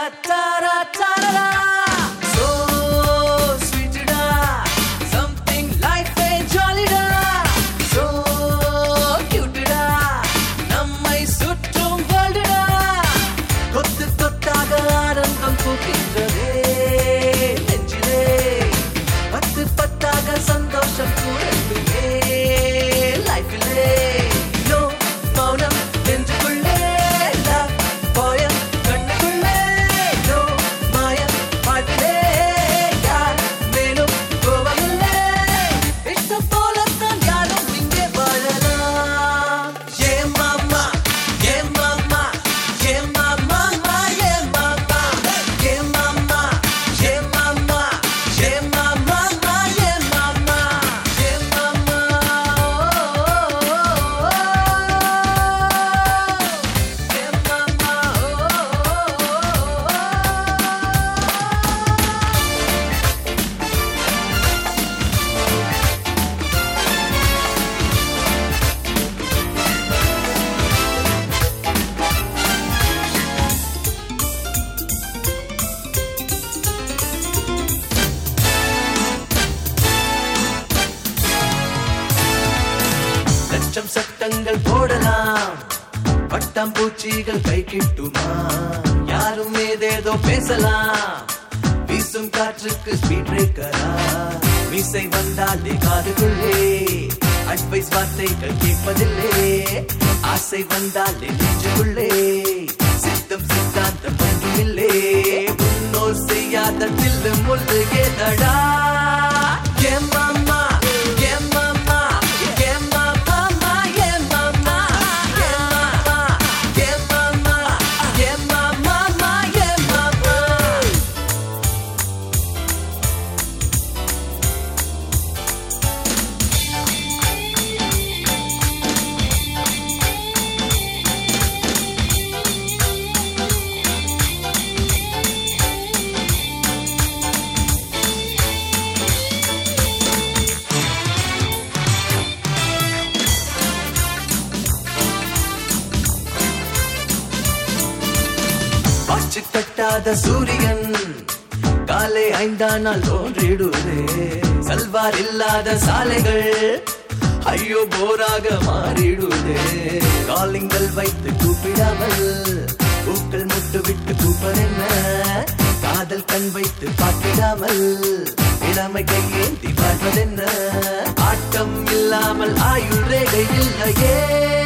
tara, tarara. So sweet da, something life ain't jolly da. So cute da, நம்மை சுற்றும் world da. கொத்து கொத்தாக ஆனந்தம் பூக்கின்றதே நெஞ்சிலே பத்து பத்தாக சந்தோஷம் கூடவே லைஃபிலே நோ மௌனம் நெஞ்சுக்குள்ளே love போயம் கண்ணுக்குள்ளே நோ மாயம் வாழ்விலே யார் மேலும் கோபமில்லை இஷ்டம் போலத்தான் யாரும் இங்கே வாழலாம் ஏ மாமா ஏ மாமா ஏ மாமா ஏ மாமா ஏ மாமா ஏ மாமா ஏ மாமா ஏ மாமா ஏ மாமா ஏ மாமா லட்சம் சட்டங்கள் போடலாம் பட்டம் பூச்சிகள் கை கிட்டுமா யாரும் ஏதேதோ பேசலாம் வீசும் காற்றுக்கு ஸ்பீட் பிரேக்கரா மீசை வந்தாலே காதுக்குள்ளே அட்வைஸ் வார்த்தைகள் கேட்பதில்லை ஆசை வந்தாலே நெஞ்சுக்குள்ளே சித்தம் சித்தாந்தம் ஒன்றுமில்லே முன்னோர் செய்யாத தில்லு முள்ளு ஏதடா என் மாமா என் மாமா என் மாமா என் மாமா என் மாமா என் மாமா என் மாமா என் மாமா வாச்சு கட்டாத சூரியன் காலை ஐந்தானால் தோன்றிடுதே சல்வார் இல்லாத சாலைகள் ஐயோ போராக மாறிடுதே காலிங்கள் வைத்து கூப்பிடாமல் பூக்கள் முட்டு விட்டு கூப்பதென்ன காதல் கண் வைத்து பார்த்திடாமல் இளமை கையேந்தி பார்ப்பதென்ன ஆட்டம் இல்லாமல் ஆயுள் ரேகை இல்லையே